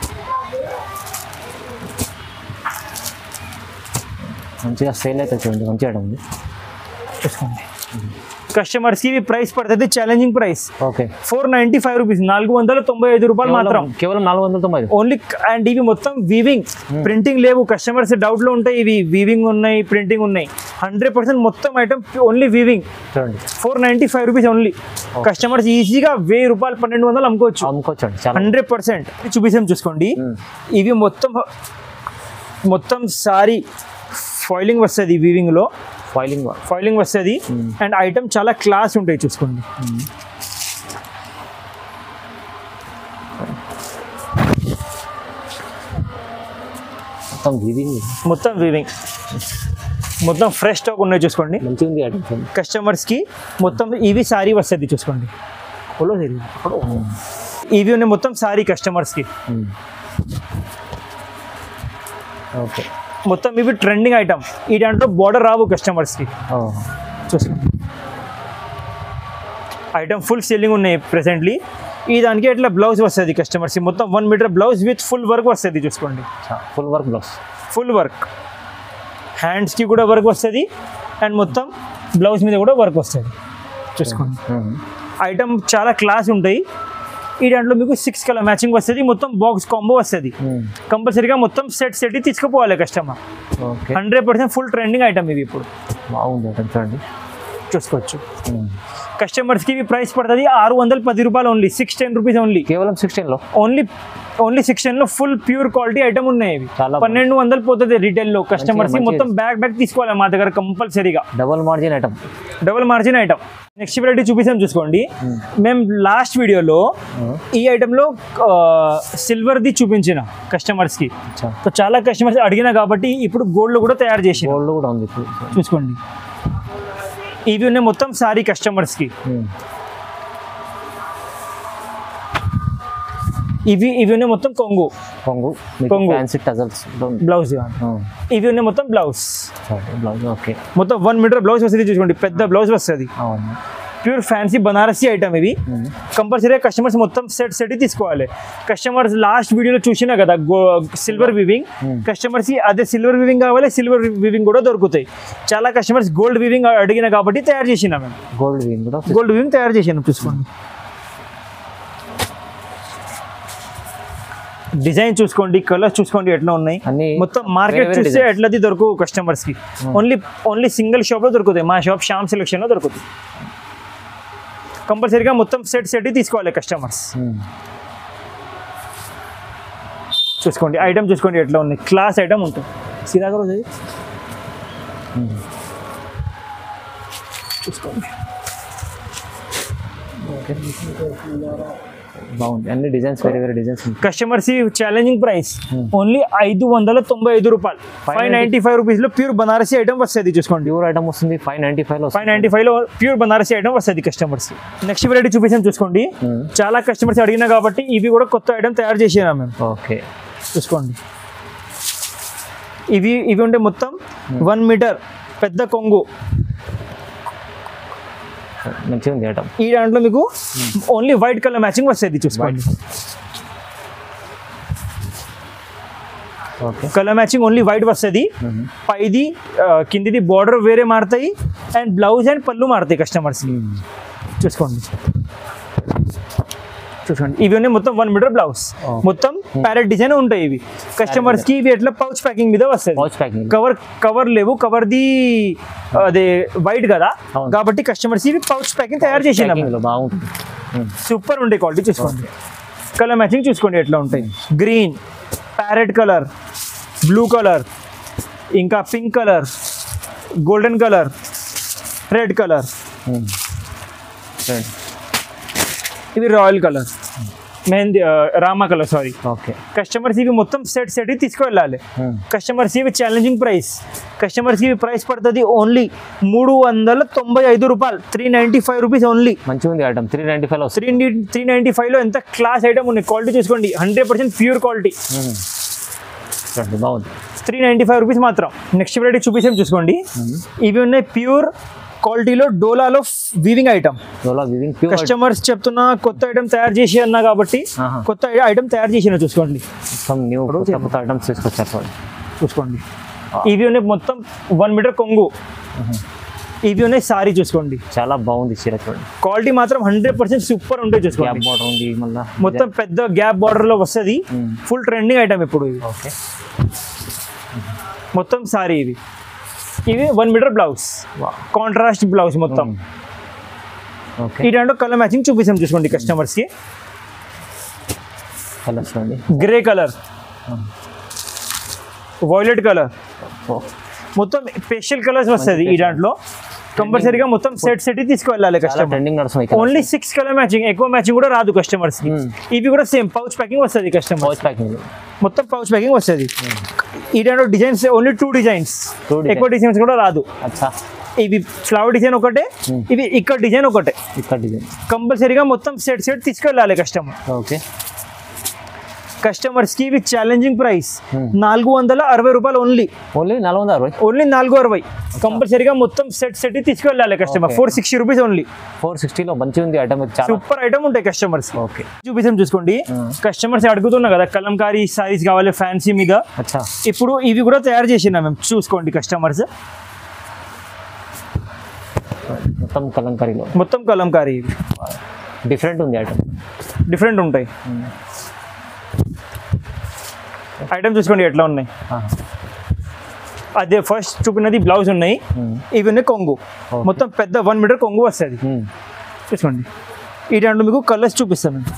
మంచిగా సేల్ అయితే చూడండి మంచి ఐటమ్ ఉంది చూసుకోండి కస్టమర్స్కి ఇవి ప్రైస్ పడుతుంది challenging price okay four ninety five rupees నాలుగు వందల తొంభై ఐదు రూపాయలు మాత్రం కేవలం నాలుగు వందల తొంభై ఐదు ఓన్లీ అండ్ ఇవి మొత్తం వీవింగ్ ప్రింటింగ్ లేవు కస్టమర్స్ డౌట్ లో ఉంటాయి ఇవి వీవింగ్ ఉన్నాయి ప్రింటింగ్ ఉన్నాయి హండ్రెడ్ పర్సెంట్ మొత్తం ఐటమ్ ఓన్లీ వీవింగ్ చూడండి four ninety five rupees only customers ఈజీగా వెయ్యి రూపాయలు పన్నెండు వందలు అమ్ముకోవచ్చు అమ్ముకోవచ్చండి చాలా హండ్రెడ్ పర్సెంట్ చూపిస్తాం చూసుకోండి ఇవి మొత్తం మొత్తం సారీ ఫాయిలింగ్ వస్తుంది వీవింగ్ లో ఫైలింగ్ ఫాయిలింగ్ వస్తుంది అండ్ ఐటమ్ చాలా క్లాస్ ఉంటాయి చూసుకోండి మొత్తం వీవింగ్ మొత్తం వీవింగ్ మొత్తం ఫ్రెష్ స్టాక్ ఉన్నాయి చూసుకోండి మంచిగా ఉంది ఐటమ్ కస్టమర్స్కి మొత్తం ఇవి సారీ వస్తుంది చూసుకోండి హలో సారీ ఇవి ఉన్నాయి మొత్తం సారీ కస్టమర్స్కి ఓకే మొత్తం ఇవి ట్రెండింగ్ ఐటమ్ ఈ దాంట్లో బార్డర్ రావు కస్టమర్స్కి చూసుకోండి ఐటమ్ ఫుల్ సెల్లింగ్ ఉన్నాయి ప్రెసెంట్లీ ఈ దానికి ఇట్లా బ్లౌజ్ వస్తుంది కస్టమర్స్కి మొత్తం one metre blouse with full work వస్తుంది చూసుకోండి full work blouse full work హ్యాండ్స్కి కూడా వర్క్ వస్తుంది అండ్ మొత్తం బ్లౌజ్ మీద కూడా వర్క్ వస్తుంది చూసుకోండి ఐటమ్ చాలా క్లాస్ ఉంటాయి ఈ దాంట్లో మీకు సిక్స్ కలర్ మ్యాచింగ్ వస్తుంది మొత్తం బాక్స్ కాంబో వస్తుంది కంపల్సరీగా మొత్తం సెట్ సెట్ తీసుకుపోవాలి customer okay hundred percent full trending item ఇవి ఇప్పుడు బాగుంది ఐటమ్ చూడండి చూసుకోవచ్చు కస్టమర్స్కి ఇవి ప్రైస్ పడుతుంది ఆరు వందల పది రూపాయలు only six ten rupees only కేవలం సిక్స్టీన్లో ఓన్లీ ఓన్లీ సెక్షన్ లో ఫుల్ ప్యూర్ క్వాలిటీ ఐటమ్ ఉన్నాయి ఇవి చాలా పన్నెండు వందలు పోతుంది రీటైల్ లో కస్టమర్స్ మంచిగా- మొత్తం బ్యాగ్ బ్యాగ్ తీసుకోవాలి మా దగ్గర కంపల్సరీగా double margin item double margin item next variety చూపిస్తాం చూసుకోండి మేము లాస్ట్ వీడియోలో ఈ ఐటెంలో సిల్వర్ది చూపించిన కస్టమర్స్కి అచ్చా సో చాలా కస్టమర్స్ అడిగిన కాబట్టి ఇప్పుడు గోల్డ్ కూడా తయారు చేసి గోల్డ్ కూడా ఉంది ఇప్పుడు చూసుకోండి ఇవి ఉన్నాయి మొత్తం సారీ కస్టమర్స్కి ఇవి ఇవి ఉన్నాయి మొత్తం కొంగు కొంగు కొంగు. ఫ్యాన్సీ టజల్స్ బ్లౌజ్ ఇవి ఉన్నాయి మొత్తం బ్లౌజ్ బ్లౌజ్ ఓకే మొత్తం వన్ మీటర్ బ్లౌజ్ వస్తుంది చూసుకోండి పెద్ద బ్లౌజ్ వస్తుంది అవును ప్యూర్ ఫ్యాన్సీ బనారసీ ఐటమ్ ఇవి కంపల్సరీగా కస్టమర్స్ మొత్తం సెట్ సెట్ తీసుకోవాలి కస్టమర్స్ లాస్ట్ వీడియోలో చూసినా కదా సిల్వర్ వివింగ్ కస్టమర్స్ అదే సిల్వర్ వివింగ్ కావాలి సిల్వర్ వివింగ్ కూడా దొరుకుతాయి చాలా కస్టమర్స్ గోల్డ్ వివింగ్ అడిగిన కాబట్టి తయారు చేసినా మేము గోల్డ్ వీన్ కూడా గోల్డ్ వివింగ్ తయారు చేసాను చూసుకోండి డిజైన్ చూసుకోండి కలర్స్ చూసుకోండి ఎట్లా ఉన్నాయి అన్ని మొత్తం మార్కెట్ వేరే వేరే చూస్తే designs. ఎట్లది దొరకవు కస్టమర్స్ కి ఓన్లీ ఓన్లీ సింగిల్ షాప్ లో దొరుకుతాయి మా షాప్ శ్యామ్ సెలెక్షన్ లో దొరుకుతుంది కంపల్సరీగా మొత్తం సెట్ సెట్ తీసుకోవాలి కస్టమర్స్ చూసుకోండి ఐటమ్ చూసుకోండి ఎట్లా ఉంది క్లాస్ ఐటమ్ ఉంటుంది సీదా రోజు చూసుకోండి బాగుంది అన్ని డిజైన్స్ వేరే వేరే డిజైన్స్ ఉంటాయి కస్టమర్స్ ఛాలెంజింగ్ ప్రైస్ ఓన్లీ ఐదు వందల తొంభై ఐదు రూపాయలు ఫైవ్ నైన్టీ ఫైవ్ రూపీస్ లో ప్యూర్ బనారసీ ఐటమ్ వస్తుంది చూసుకోండి ప్యూర్ ఐటమ్ వస్తుంది ఫైవ్ నైన్టీ ఫైవ్ లో ఫైవ్ నైన్టీ ఫైవ్ లో ప్యూర్ బనారసీ ఐటమ్ వస్తుంది కస్టమర్స్ నెక్స్ట్ వెరైటీ చూపించాను చూసుకోండి Hmm. చాలా కస్టమర్స్ అడిగినా కాబట్టి ఇవి కూడా కొత్త ఐటమ్ తయారు చేసినా మేము ఓకే చూసుకోండి ఇవి ఇవి ఉంటే మొత్తం వన్ మీటర్ పెద్ద కొంగు మంచిగా ఉంది ఐటమ్ ఈ దాంట్లో మీకు ఓన్లీ వైట్ కలర్ మ్యాచింగ్ వస్తుంది చూసుకోండి okay colour matching only white వస్తుంది పైది ఆ, కిందిది బార్డర్ వేరే మారుతాయి అండ్ బ్లౌజ్ అండ్ పళ్ళు మారుతాయి కస్టమర్స్ చూసుకోండి చూసుకోండి ఇవి ఉన్నాయి మొత్తం వన్ మీటర్ బ్లౌజ్ Oh. మొత్తం ప్యారెట్ డిజైన్ ఉంటాయి ఇవి కస్టమర్స్ కి ఇవి ఎట్లా పౌచ్ ప్యాకింగ్ మీద వస్తుంది పౌచ్ ప్యాకింగ్ కవర్ కవర్ లేవు కవర్ ది అదే వైట్ కదా అవును. కాబట్టి కస్టమర్స్ ఇవి పౌచ్ ప్యాకింగ్ తయారు చేసినాం లో బాగుంటుంది ఉమ్. సూపర్ ఉండే క్వాలిటీ చూసుకోండి కలర్ మ్యాచింగ్ చూసుకోండి ఎట్లా ఉంటాయి green parrot colour blue colour ఇంకా pink colour golden colour red colour ఉమ్. చూడండి. ఇవి రాయల్ కలర్ మెహందీ ఆ, Rama colour sari okay customers ఇవి మొత్తం సెట్ సెట్ తీసుకువెళ్ళాలి ఉమ్. కస్టమర్స్ ఇవి ఛాలెంజింగ్ ప్రైస్ కస్టమర్స్ ఇవి ప్రైస్ పడుతుంది ఓన్లీ మూడు వందల తొంభై ఐదు రూపాయలు three ninety five rupees only మంచిగా ఉంది ఐటమ్ త్రీ నైన్టీ ఫైవ్ లో వస్తుంది త్రీ త్రీ నైంటీ ఫైవ్లో ఎంత క్లాస్ ఐటమ్ ఉన్నాయి క్వాలిటీ చూసుకోండి హండ్రెడ్ పర్సెంట్ ప్యూర్ క్వాలిటీ ఉమ్. చూడండి బాగుంది త్రీ నైంటీ ఫైవ్ రూపీస్ మాత్రం నెక్స్ట్ వెరైటీ చూపించాం చూసుకోండి ఇవి ఉన్నాయి ప్యూర్ క్వాలిటీలో డోలాలో weaving item Dola weaving pure customers చెప్తున్నా కొత్త ఐటమ్ తయారు చేసి అన్నా కాబట్టి ఆహా. కొత్త ఐటమ్ తయారు చేసిన చూసుకోండి మొత్తం న్యూ కొత్త కొత్త ఐటమ్స్ తీసుకొచ్చారు చూడండి చూసుకోండి ఇవి ఉన్నాయి మొత్తం వన్ మీటర్ కొంగు ఇవి ఉన్నాయి సారీ చూసుకోండి చాలా బాగుంది చీర చూడండి క్వాలిటీ మాత్రం హండ్రెడ్ పర్సెంట్ సూపర్ ఉంటాయి గ్యాప్ చూసుకోండి బార్డర్ ఉంది మళ్ళీ మొత్తం పెద్ద గ్యాప్ బార్డర్ లో వస్తుంది Hmm. ఫుల్ ట్రెండింగ్ ఐటమ్ ఇప్పుడు ఇది ఓకే మొత్తం సారీ ఇవి ఇవి one metre blouse contrast blouse మొత్తం ఓకే ఈ దాంట్లో కలర్ మ్యాచింగ్ చూపిస్తాం చూసుకోండి కస్టమర్స్ కి కలర్స్ చూడండి గ్రే కలర్ వైలెట్ కలర్ ఓ, మొత్తం స్పెషల్ కలర్స్ వస్తుంది ఈ దాంట్లో కంపల్సరీగా మొత్తం సెట్ సెట్ తీసుకువెళ్ళాలి చాలా కస్టమర్ ట్రెండింగ్ నడుస్తుంది colours. Only six colour matching ఎక్కువ మ్యాచింగ్ కూడా రాదు కస్టమర్స్ కి Hmm. ఇవి కూడా సేమ్ పౌచ్ ప్యాకింగ్ వస్తుంది కస్టమర్ పౌచ్ ప్యాకింగ్ మొత్తం పౌచ్ ప్యాకింగ్ వస్తుంది ఈ దాంట్లో designs only two designs Two designs. ఎక్కువ డిజైన్స్ కూడా రాదు అచ్చా ఇవి ఫ్లవర్ డిజైన్ ఒకటే Hmm. ఇవి ఇక్కడ డిజైన్ ఒకటే ఇక్కడ డిజైన్ కంపల్సరీగా మొత్తం సెట్ సెట్ తీసుకెళ్ళాలి కస్టమర్ ఓకే కస్టమర్స్ కి ఇవి ఛాలెంజింగ్ ప్రైస్ Hmm. నాలుగు వందల అరవై రూపాయలు ఓన్లీ ఓన్లీ నాలుగు వందల అరవై ఓన్లీ నాలుగు అరవై కంపల్సరీగా మొత్తం సెట్ సెట్ తీసుకెళ్ళాలి customer Okay. Four sixty rupees only four సిక్స్టీలో మంచిగా ఉంది ఐటమ్ చాలా సూపర్ ఐటమ్ ఉంటాయి కస్టమర్స్ ఓకే చూపిస్తాం చూసుకోండి Hmm. కస్టమర్స్ అడుగుతున్నా కదా కలంకారీ సారీస్ కావాలి ఫ్యాన్సీ మీద అచ్చా ఇప్పుడు ఇవి కూడా తయారు చేసినా మేము చూసుకోండి కస్టమర్స్ మొత్తం కలంకారీలో మొత్తం కలంకారీ ఇవి డిఫరెంట్ ఉంది ఐటమ్ డిఫరెంట్ ఉంటాయి ఐటమ్ చూసుకోండి ఎట్లా ఉన్నాయి అదే ఫస్ట్ చూపినది బ్లౌజ్ ఉన్నాయి ఇవి ఉన్నాయి కొంగు Okay. మొత్తం పెద్ద వన్ మీటర్ కొంగు వస్తుంది చూసుకోండి ఈ దాంట్లో మీకు కలర్స్ చూపిస్తాం మేము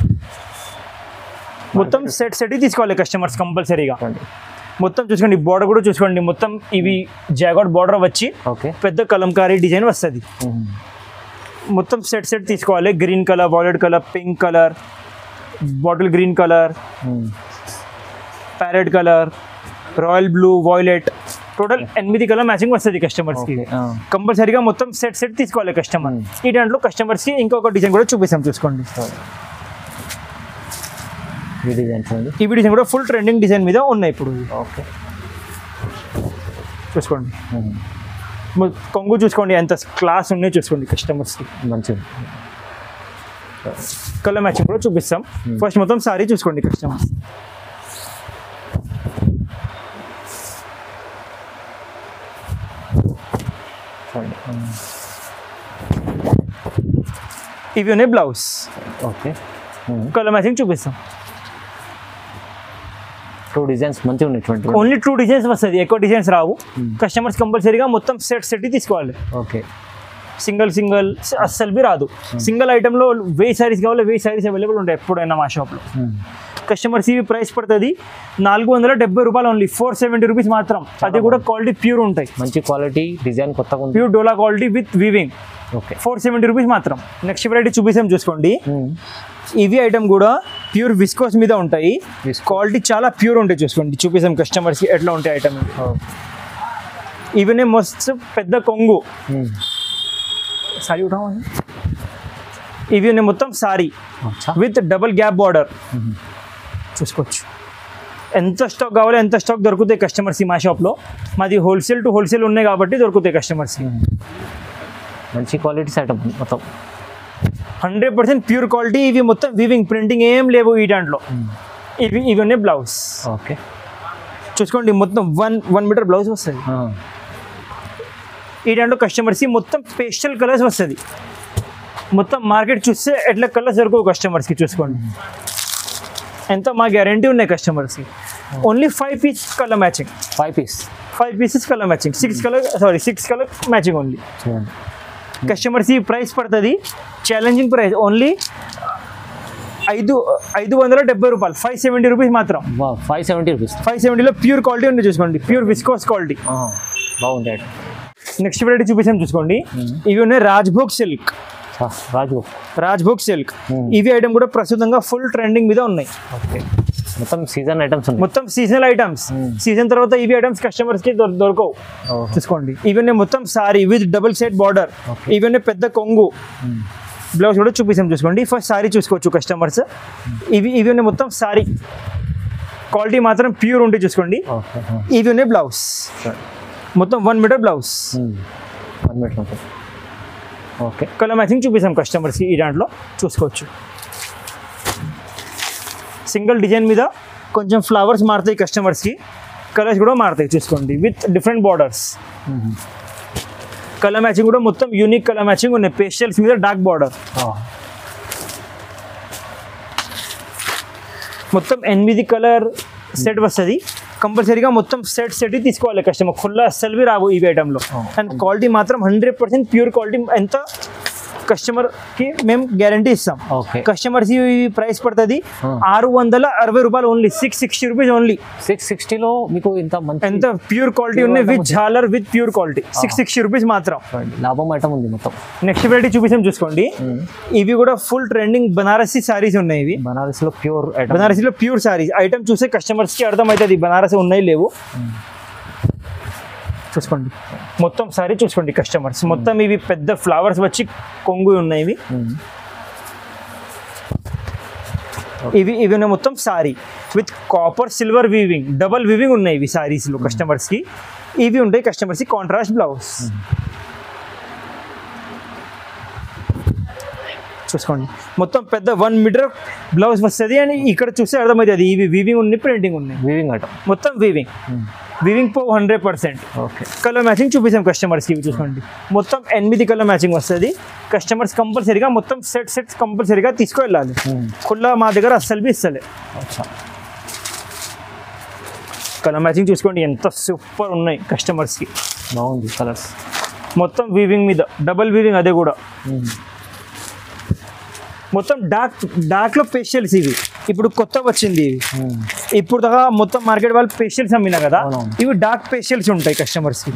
మొత్తం సెట్ సెట్ తీసుకోవాలి కస్టమర్స్ కంపల్సరీగా మొత్తం చూసుకోండి బార్డర్ కూడా చూసుకోండి మొత్తం ఇవి జాగాట్ బార్డర్ వచ్చి ఓకే పెద్ద కలంకారీ డిజైన్ వస్తుంది మొత్తం సెట్ సెట్ తీసుకోవాలి green colour violet colour pink colour bottle green colour parrot colour royal blue violet total ఎనిమిది కలర్ మ్యాచింగ్ వస్తుంది కస్టమర్స్కి కంపల్సరీగా మొత్తం సెట్ సెట్ తీసుకోవాలి కస్టమర్ ఈ దాంట్లో కస్టమర్స్కి ఇంకొక డిజైన్ కూడా చూపిస్తాం చూసుకోండి ఈ డిజైన్స్ అండి ఈ డిజైన్ కూడా ఫుల్ ట్రెండింగ్ డిజైన్ మీద ఉన్నాయి ఇప్పుడు ఓకే చూసుకోండి మొ- కొంగు చూసుకోండి ఎంత క్లాస్ ఉన్నాయి చూసుకోండి కస్టమర్స్కి మంచిది కలర్ మ్యాచింగ్ కూడా చూపిస్తాం ఫస్ట్ మొత్తం సారీ చూసుకోండి కస్టమర్స్ ఇవి ఉన్నాయి బ్లౌజ్ ఓకే కలర్ మ్యాచింగ్ చూపిస్తాం టూ డిజైన్స్ మంచిగా ఉన్నటువంటి ఓన్లీ టూ డిజైన్స్ వస్తుంది ఎక్కువ డిజైన్స్ రావు కస్టమర్స్ కంపల్సరీగా మొత్తం సెట్ సెట్ తీసుకోవాలి ఓకే సింగిల్ సింగిల్ అస్సలు బి రాదు సింగిల్ ఐటెంలో వెయ్యి సారీస్ కావాలి వెయ్యి సారీస్ అవైలబుల్ ఉంటాయి ఎప్పుడైనా మా షాప్లో కస్టమర్స్ ఇవి ప్రైస్ పడుతుంది నాలుగు వందల డెబ్బై రూపాయలు ఓన్లీ ఫోర్ సెవెంటీ రూపీస్ మాత్రం అది కూడా క్వాలిటీ ప్యూర్ ఉంటాయి మంచి క్వాలిటీ డిజైన్ కొత్తగా ఉంది pure Dola quality with weaving okay four seventy rupees మాత్రం నెక్స్ట్ వెరైటీ చూపిస్తాం చూసుకోండి ఇవి ఐటమ్ కూడా ప్యూర్ విస్కోస్ మీద ఉంటాయి Viscose. క్వాలిటీ చాలా ప్యూర్ ఉంటాయి చూసుకోండి చూపిస్తాం కస్టమర్స్కి ఎట్లా ఉంటాయి ఐటమ్ ఇవన్నీ మస్తు పెద్ద కొంగు సారీ ఉఠావా ఇవి ఉన్నాయి మొత్తం సారీ అచ్చా విత్ డబుల్ గ్యాప్ బార్డర్ చూసుకోవచ్చు ఎంత స్టాక్ కావాలో ఎంత స్టాక్ దొరుకుతాయి కస్టమర్స్కి మా షాప్లో మాది హోల్సేల్ టు హోల్సేల్ ఉన్నాయి కాబట్టి దొరుకుతాయి కస్టమర్స్కి మంచి క్వాలిటీస్ ఐటమ్ మొత్తం హండ్రెడ్ పర్సెంట్ ప్యూర్ క్వాలిటీ ఇవి మొత్తం వీవింగ్ ప్రింటింగ్ ఏం లేవు ఈ దాంట్లో ఇవి ఇవి ఉన్నాయి బ్లౌజ్ ఓకే చూసుకోండి మొత్తం వన్ వన్ మీటర్ బ్లౌజ్ వస్తుంది ఈ దాంట్లో కస్టమర్స్కి మొత్తం పేస్టల్ కలర్స్ వస్తుంది మొత్తం మార్కెట్ చూస్తే ఎట్లా కలర్స్ దొరకవు కస్టమర్స్కి చూసుకోండి ఎంత మా గ్యారంటీ ఉన్నాయి కస్టమర్స్కి only five piece colour matching five piece five pieces colour matching six colour sari six colour matching only చూడండి కస్టమర్స్ ఈ ప్రైస్ పడుతుంది ఛాలెంజింగ్ ప్రైస్ ఓన్లీ ఐదు ఐదు వందల డెబ్బై రూపాయలు ఫైవ్ సెవెంటీ రూపీస్ మాత్రం ఫైవ్ సెవెంటీ రూపీస్ ఫైవ్ సెవెంటీలో ప్యూర్ క్వాలిటీ ఉంది చూసుకోండి ప్యూర్ విస్కోస్ క్వాలిటీ బాగుంది ఐటమ్ నెక్స్ట్ వెరైటీ చూపించాం చూసుకోండి ఇవి ఉన్నాయి రాజ్భోగ్ సిల్క్ రాజు రాజ్భోగ్ సిల్క్ Hmm. ఇవి ఐటమ్ కూడా ప్రస్తుతంగా ఫుల్ ట్రెండింగ్ మీద ఉన్నాయి ఓకే మొత్తం సీజన్ ఐటమ్స్ ఉన్నాయి మొత్తం సీజనల్ ఐటమ్స్ Hmm. సీజన్ తర్వాత ఇవి ఐటమ్స్ కస్టమర్స్ కి దొర- దొరకవు ఓహో. చూసుకోండి ఇవన్నీ మొత్తం sari with double set border Okay. ఇవన్నీ పెద్ద కొంగు Hmm. బ్లౌజ్ కూడా చూపిస్తాం చూసుకోండి ఫస్ట్ సారీ చూసుకోవచ్చు కస్టమర్స్ ఇవి ఇవి ఉన్నాయి మొత్తం సారీ క్వాలిటీ మాత్రం ప్యూర్ ఉంటే చూసుకోండి ఓకే ఇవి ఉన్నాయి బ్లౌజ్ మొత్తం one metre blouse one minute ఉంటుంది ఓకే కలర్ మ్యాచింగ్ చూపిస్తాం కస్టమర్స్కి ఈ దాంట్లో చూసుకోవచ్చు సింగిల్ డిజైన్ మీద కొంచెం ఫ్లవర్స్ మారుతాయి కస్టమర్స్కి కలర్స్ కూడా మారుతాయి చూసుకోండి with different borders colour matching కూడా మొత్తం యూనిక్ కలర్ మ్యాచింగ్ ఉన్నాయి పేస్టల్స్ మీద డార్క్ బార్డర్ మొత్తం ఎనిమిది కలర్ సెట్ వస్తుంది కంపల్సరీగా మొత్తం సెట్ సెట్ తీసుకోవాలి కస్టమర్ ఖుల్లా అస్సలు రావు ఈ ఐటెంలో Oh. అండ్ క్వాలిటీ మాత్రం హండ్రెడ్ పర్సెంట్ ప్యూర్ క్వాలిటీ ఎంత కస్టమర్కి మేము గ్యారంటీ ఇస్తాం ఓకే కస్టమర్స్ ఈ ప్రైస్ పడుతుంది Hmm. ఆరు వందల అరవై రూపాయలు only six sixty rupees only six సిక్స్టీలో మీకు ఇంత మంచి ఎంత ప్యూర్ క్వాలిటీ Pure ఉన్నాయి విత్ item జాలర్ with pure quality six sixty rupees మాత్రం చూడండి, లాభం ఐటమ్ ఉంది మొత్తం నెక్స్ట్ వెరైటీ చూపించాం చూసుకోండి ఇవి కూడా ఫుల్ ట్రెండింగ్ బనారసి సారీస్ ఉన్నాయి ఇవి బనారస్లో ప్యూర్ ఐటమ్ బనారసీలో ప్యూర్ సారీస్ ఐటమ్ చూస్తే కస్టమర్స్కి అర్థమవుతుంది బనారసి ఉన్నాయి లేవు చూసుకోండి మొత్తం సారీ చూసుకోండి కస్టమర్స్ మొత్తం ఇవి పెద్ద ఫ్లవర్స్ వచ్చి కొంగు ఉన్నాయి ఇవి ఇవి ఇవి ఉన్నాయి మొత్తం sari with copper silver weaving double weaving ఉన్నాయి ఇవి సారీస్లో కస్టమర్స్కి ఇవి ఉంటాయి కస్టమర్స్కి కాంట్రాస్ట్ బ్లౌజ్ చూసుకోండి మొత్తం పెద్ద వన్ మీటర్ బ్లౌజ్ వస్తుంది అని ఇక్కడ చూస్తే అర్థమవుతుంది ఇవి వీవింగ్ ఉన్నాయి ప్రింటింగ్ ఉన్నాయి వీవింగ్ ఐటమ్ మొత్తం వీవింగ్ వీవింగ్ పో hundred percent okay colour matching చూపించాం కస్టమర్స్కి ఇవి చూసుకోండి మొత్తం ఎనిమిది కలర్ మ్యాచింగ్ వస్తుంది కస్టమర్స్ కంపల్సరీగా మొత్తం సెట్ సెట్ కంపల్సరీగా తీసుకువెళ్ళాలి ఖుల్లా మా దగ్గర అస్సలు బి ఇస్తలే కలర్ మ్యాచింగ్ చూసుకోండి ఎంత సూపర్ ఉన్నాయి కస్టమర్స్కి బాగుంది కలర్స్ మొత్తం వీవింగ్ మీద డబల్ వీవింగ్ అదే కూడా మొత్తం డార్క్ డార్క్లో పేస్టల్స్ ఇవి ఇప్పుడు కొత్త వచ్చింది ఇవి ఇప్పుడు దాకా మొత్తం మార్కెట్ వాళ్ళు పేస్టల్స్ అమ్మినా కదా అవునవును. ఇవి డార్క్ పేస్టల్స్ ఉంటాయి కస్టమర్స్కి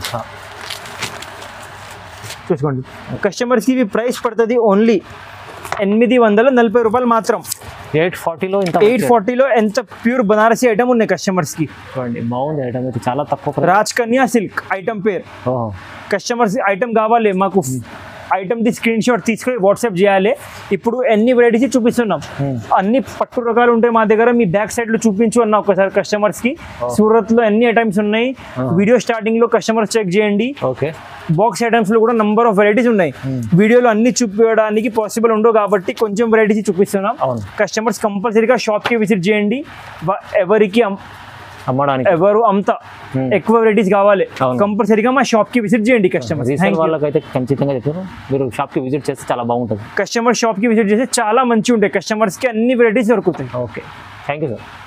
చూసుకోండి కస్టమర్స్కి ఇవి ప్రైస్ పడుతుంది ఓన్లీ ఎనిమిది వందల నలభై రూపాయలు మాత్రం ఎయిట్ ఫార్టీలో ఇంత ఎయిట్ ఫార్టీలో ఎంత ప్యూర్ బనారసి ఐటమ్ ఉన్నాయి కస్టమర్స్కి చూడండి బాగుంది ఐటమ్ అయితే చాలా తక్కువ రాజ్ కన్యా సిల్క్ ఐటమ్ పేరు ఓహో కస్టమర్స్ ఐటమ్ కావాలి మాకు ఐటమ్ ది స్క్రీన్ షాట్ తీసుకొని వాట్సాప్ చేయాలి ఇప్పుడు ఎన్ని వెరైటీస్ చూపిస్తున్నాం అన్ని పట్టు రకాలు ఉంటాయి మా దగ్గర మీ బ్యాక్ సైడ్ లో చూపించు అన్న ఒకసారి కస్టమర్స్ కి సూరత్ లో ఎన్ని ఐటమ్స్ ఉన్నాయి వీడియో స్టార్టింగ్ లో కస్టమర్స్ చెక్ చేయండి ఓకే బాక్స్ ఐటమ్స్ లో కూడా నంబర్ ఆఫ్ వెరైటీస్ ఉన్నాయి వీడియోలో అన్ని చూపించడానికి పాసిబుల్ ఉండవు కాబట్టి కొంచెం వెరైటీస్ చూపిస్తున్నాం అవును. కస్టమర్స్ కంపల్సరీగా షాప్ కి విజిట్ చేయండి వ- ఎవరికి అమ్- అమ్మడానికి ఎవరు అంత ఎక్కువ వెరైటీస్ కావాలి అవును. కంపల్సరీగా మా షాప్ కి విజిట్ చేయండి కస్టమర్స్ రీసేల్ వాళ్ళకైతే ఖచ్చితంగా చెప్పారు మీరు షాప్కి విజిట్ చేస్తే చాలా బాగుంటుంది కస్టమర్ షాప్ కి విజిట్ చేస్తే చాలా మంచిగా ఉంటాయి కస్టమర్స్ కి అన్ని వెరైటీస్ దొరుకుతాయి ఓకే థ్యాంక్ యూ సార్